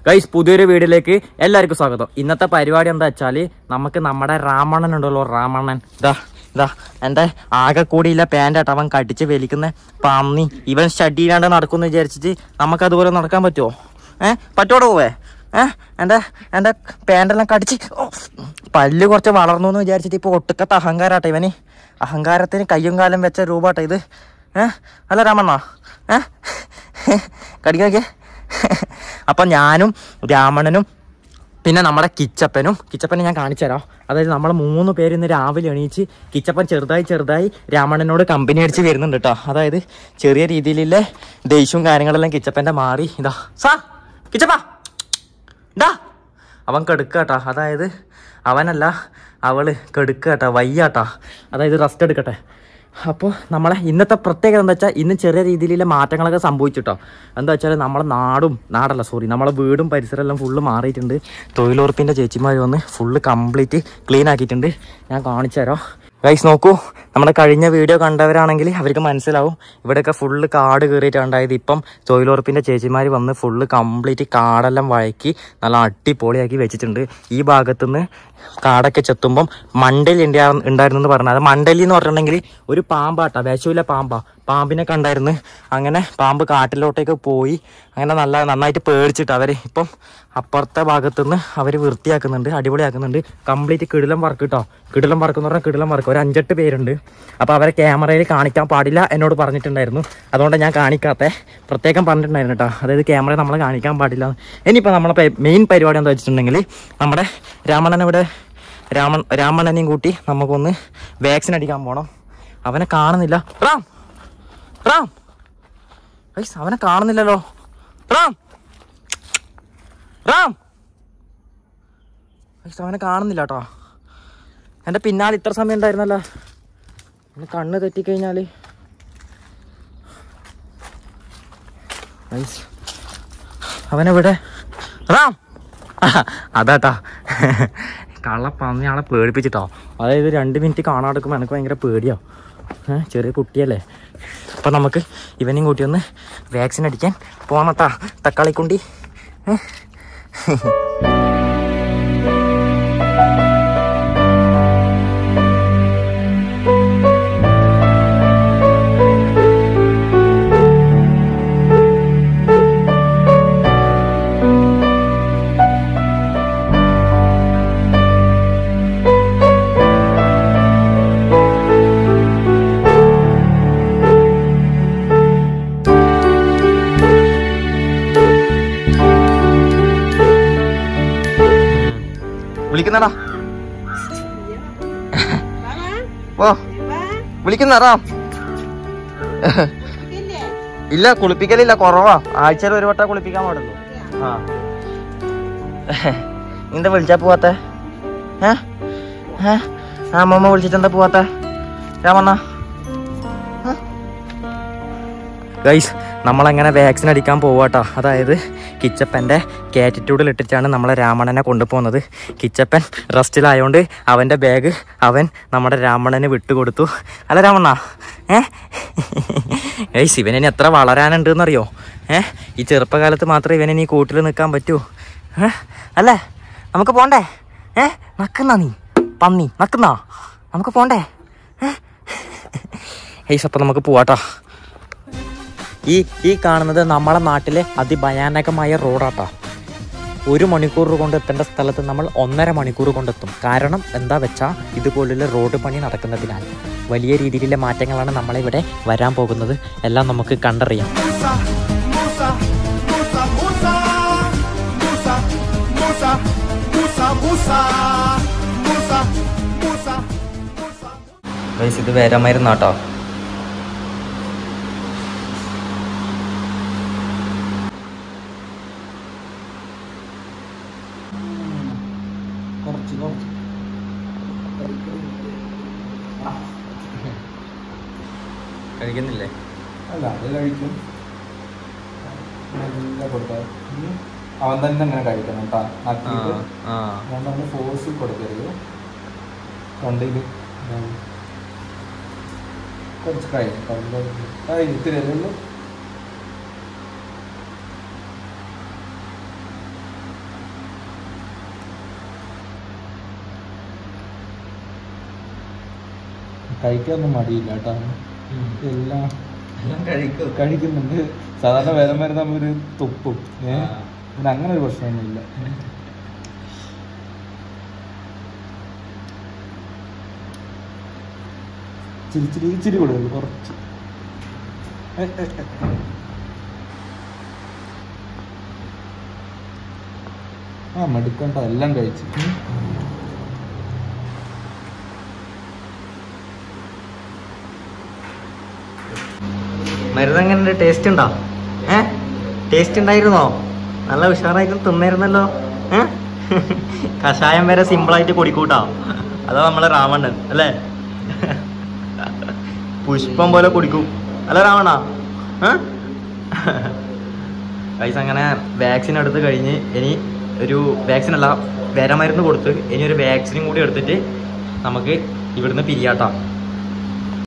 Guys പുതിയൊരു വീഡിയോയിലേക്ക് എല്ലാവർക്കും സ്വാഗതം ഇന്നത്തെ പരിപാടി എന്താ വെച്ചാൽ നമുക്ക് നമ്മുടെ രാമണ്ണൻ ഉണ്ടല്ലോ രാമണ്ണൻ ഇതാ ഇതാ എൻ്റെ ആകെ കൂടിയില്ല പാൻ്റായിട്ട് അവൻ കടിച്ച് വലിക്കുന്ന പന്നി ഇവൻ ഷഡിയിലാണ്ട് നടക്കുമെന്ന് വിചാരിച്ചിട്ട് നമുക്ക് അതുപോലെ നടക്കാൻ പറ്റുമോ ഏ പറ്റോടെ പോവേ ഏ എൻ്റെ എൻ്റെ പാൻ്റെല്ലാം കടിച്ച് ഓ, പല്ല് കുറച്ച് വളർന്നു എന്ന് വിചാരിച്ചിട്ട് ഇപ്പോൾ ഒട്ടുക്കത്തെ അഹങ്കാരാട്ടെ ഇവന് അഹങ്കാരത്തിന് കയ്യും കാലം വെച്ച രൂപാട്ടെ ഇത് ഏ അല്ല രാമണ്ണ ഏ കടിക്കാക്കേ അപ്പം ഞാനും രാമണനും പിന്നെ നമ്മുടെ കിച്ചപ്പനും കിച്ചപ്പനെ ഞാൻ കാണിച്ചു തരാം അതായത് നമ്മൾ മൂന്ന് പേര് ഇന്ന് രാവിലെ എണീച്ച് കിച്ചപ്പൻ ചെറുതായി ചെറുതായി രാമണനോട് കമ്പനി അടിച്ച് വരുന്നുണ്ട് കേട്ടോ അതായത് ചെറിയ രീതിയിലുള്ള ദേഷ്യവും കാര്യങ്ങളെല്ലാം കിച്ചപ്പൻ്റെ മാറി ഇതാ സാ കിച്ചപ്പ ഡാ അവൻ കെടുക്കാട്ടാ അതായത് അവനല്ല അവള് കെടുക്കാട്ടാ വയ്യാട്ടാ അതായത് റെസ്റ്റ് എടുക്കട്ടെ അപ്പോൾ നമ്മളെ ഇന്നത്തെ പ്രത്യേകത എന്താ വെച്ചാൽ ഇന്ന് ചെറിയ രീതിയിലുള്ള മാറ്റങ്ങളൊക്കെ സംഭവിച്ചിട്ടോ എന്താ വെച്ചാൽ നമ്മളെ നാടും നാടല്ല സോറി നമ്മളെ വീടും പരിസരം എല്ലാം ഫുള്ള് മാറിയിട്ടുണ്ട് തൊഴിലുറപ്പിൻ്റെ ചേച്ചിമാർ വന്ന് ഫുള്ള് കംപ്ലീറ്റ് ക്ലീൻ ആക്കിയിട്ടുണ്ട് ഞാൻ കാണിച്ചു തരാം ഗൈസ് നോക്കൂ നമ്മുടെ കഴിഞ്ഞ വീഡിയോ കണ്ടവരാണെങ്കിൽ അവർക്ക് മനസ്സിലാവും ഇവിടെയൊക്കെ ഫുള്ള് കാട് കയറിയിട്ടുണ്ടായത് ഇപ്പം തൊഴിലുറപ്പിൻ്റെ ചേച്ചിമാർ വന്ന് ഫുള്ള് കംപ്ലീറ്റ് കാടെല്ലാം വഴക്കി നല്ല അടിപൊളിയാക്കി വെച്ചിട്ടുണ്ട് ഈ ഭാഗത്തുനിന്ന് കാടൊക്കെ ചെത്തുമ്പം മണ്ടലി ഉണ്ടായിരുന്നു എന്ന് പറഞ്ഞത് അത് മണ്ടലി എന്ന് പറഞ്ഞിട്ടുണ്ടെങ്കിൽ ഒരു പാമ്പാട്ടാ വിഷമില്ല പാമ്പാ പാമ്പിനെ കണ്ടായിരുന്നു അങ്ങനെ പാമ്പ് കാട്ടിലോട്ടേക്ക് പോയി അങ്ങനെ നല്ല നന്നായിട്ട് പേടിച്ചിട്ട് അവർ ഇപ്പം അപ്പുറത്തെ ഭാഗത്തുനിന്ന് അവർ വൃത്തിയാക്കുന്നുണ്ട് അടിപൊളിയാക്കുന്നുണ്ട് കംപ്ലീറ്റ് കിടിലം വർക്ക് കേട്ടോ കിടിലം വർക്ക് എന്ന് പറഞ്ഞാൽ കിടിലം വർക്ക് ഒരു അഞ്ചെട്ട് പേരുണ്ട് അപ്പോൾ അവരെ ക്യാമറയിൽ കാണിക്കാൻ പാടില്ല എന്നോട് പറഞ്ഞിട്ടുണ്ടായിരുന്നു അതുകൊണ്ട് ഞാൻ കാണിക്കാത്ത പ്രത്യേകം പറഞ്ഞിട്ടുണ്ടായിരുന്നു കേട്ടോ അതായത് ക്യാമറ നമ്മൾ കാണിക്കാൻ പാടില്ല ഇനിയിപ്പോൾ നമ്മളെ മെയിൻ പരിപാടി എന്താ വെച്ചിട്ടുണ്ടെങ്കിൽ നമ്മുടെ രാമണ്ണൻ ഇവിടെ രാമൻ രാമണ്ണനെയും കൂട്ടി നമുക്കൊന്ന് വാക്സിൻ അടിക്കാൻ പോകണം അവനെ കാണുന്നില്ല റാം റാം ഐസ് അവനെ കാണുന്നില്ലല്ലോ റാം റാം ഐസ് അവനെ കാണുന്നില്ല കേട്ടോ എൻ്റെ പിന്നാലെ ഇത്ര സമയം ഉണ്ടായിരുന്നല്ലോ അവന് കണ്ണ് തെറ്റിക്കഴിഞ്ഞാൽ ഐസ് അവനെവിടെ റാം ആഹ്, അതാട്ടാ കള്ള പന്നി ആളെ പേടിപ്പിച്ചിട്ടോ അതായത് രണ്ട് മിനിറ്റ് കാണാതെടുക്കുമ്പോൾ എനിക്ക് ഭയങ്കര പേടിയോ ഏഹ് ചെറിയ കുട്ടിയല്ലേ അപ്പം നമുക്ക് ഇവനെയും കൂട്ടി ഒന്ന് വാക്സിൻ അടിക്കാൻ പോണട്ടാ തക്കാളിക്കുണ്ടി ഏഹ് വിളിക്കുന്നടാ ഓ വിളിക്കുന്നടാ ഇല്ല കുളിപ്പിക്കലില്ല കുറവാ ആഴ്ചയിൽ ഒരു വട്ടം കുളിപ്പിക്കാൻ പാടുള്ളൂ ആ എന്താ വിളിച്ചാ പോവാത്ത ഏ ഏ ആ അമ്മമ്മ വിളിച്ചിട്ട് എന്താ പോവാത്ത രാമണ്ണ ഗൈസ് നമ്മളങ്ങനെ വാക്സിൻ അടിക്കാൻ പോവാട്ടോ അതായത് കിച്ചപ്പൻ്റെ കാറ്റിറ്റ്യൂഡിൽ ഇട്ടിട്ടാണ് നമ്മളെ രാമണനെ കൊണ്ടുപോകുന്നത് കിച്ചപ്പൻ റെസ്റ്റിലായതുകൊണ്ട് അവൻ്റെ ബാഗ് അവൻ നമ്മുടെ രാമണന് വിട്ടുകൊടുത്തു അല്ല രാമണ്ണ ഏ ഗൈസ് ഇവനിനി എത്ര വളരാനുണ്ടെന്നറിയോ ഏ ഈ ചെറുപ്പകാലത്ത് മാത്രമേ ഇവനിനി ഈ കൂട്ടിൽ നിൽക്കാൻ പറ്റൂ ഏ അല്ലേ നമുക്ക് പോണ്ടേ ഏ നക്കുന്നാ നീ പന്നി നക്കുന്നാ നമുക്ക് പോണ്ടേ ഏ ഗൈസ് അപ്പം നമുക്ക് പോവാട്ടോ ഈ ഈ കാണുന്നത് നമ്മളെ നാട്ടിലെ അതിഭയാനകമായ റോഡാട്ടോ ഒരു മണിക്കൂർ കൊണ്ട് എത്തേണ്ട സ്ഥലത്ത് നമ്മൾ ഒന്നര മണിക്കൂർ കൊണ്ടെത്തും കാരണം എന്താ വെച്ചാൽ ഇതുപോലുള്ള റോഡ് പണി നടക്കുന്നതിനാൽ വലിയ രീതിയിലുള്ള മാറ്റങ്ങളാണ് നമ്മളിവിടെ വരാൻ പോകുന്നത് എല്ലാം നമുക്ക് കണ്ടറിയാം Musa, Musa, Musa, Musa, Musa, Musa, Musa, Musa, Musa, Musa. Guys ഇത് വരാമായിരുന്നു കേട്ടോ കഴിക്കുന്നില്ലേ അല്ല അത് കഴിക്കും നല്ല കൊടുക്കാം ഉം. അവൻ തന്നെ അങ്ങനെ കഴിക്കണം കേട്ടോ നക്കിയിട്ട് ആ ഞാൻ പറഞ്ഞ ഫോഴ്സ് കൊടുക്കരുത് തൊണ്ടയിൽ കുറച്ച് കഴിഞ്ഞു തൊണ്ട കഴിഞ്ഞു ഇത്തിരി അല്ലേ ഉള്ളൂ കഴിക്കാനൊന്നും മടിയില്ല കേട്ടോ എല്ലാം എല്ലാം കഴിക്കും കഴിക്കുന്നുണ്ട് സാധാരണ വേദം വരുന്ന ഒരു തുപ്പും ഏ പിന്നെ അങ്ങനെ ഒരു പ്രശ്നമൊന്നുമില്ല ഇച്ചിരി ഇച്ചിരി ഇച്ചിരി കൊടുക്കുള്ളൂ കുറച്ച് ഏ, ഏ, ഏ. ആ മടുക്കണ്ട എല്ലാം കഴിച്ചു ഉം. മരുന്ന് എങ്ങനെ ടേസ്റ്റ് ഉണ്ടോ ഏ ടേസ്റ്റ് ഉണ്ടായിരുന്നോ നല്ല ഉഷാറായിട്ട് തിന്നായിരുന്നല്ലോ ഏ കഷായം വരെ സിമ്പിളായിട്ട് കുടിക്കൂട്ടാ അതാ നമ്മളെ രാവണൻ അല്ലേ പുഷ്പം പോലെ കുടിക്കും അല്ല രാവണ പൈസ അങ്ങനെ വാക്സിൻ എടുത്ത് കഴിഞ്ഞ് ഇനി ഒരു വാക്സിൻ അല്ല വേറെ മരുന്ന് കൊടുത്ത് ഇനി ഒരു വാക്സിനും കൂടി എടുത്തിട്ട് നമുക്ക് ഇവിടുന്ന് പിരിയാട്ടാം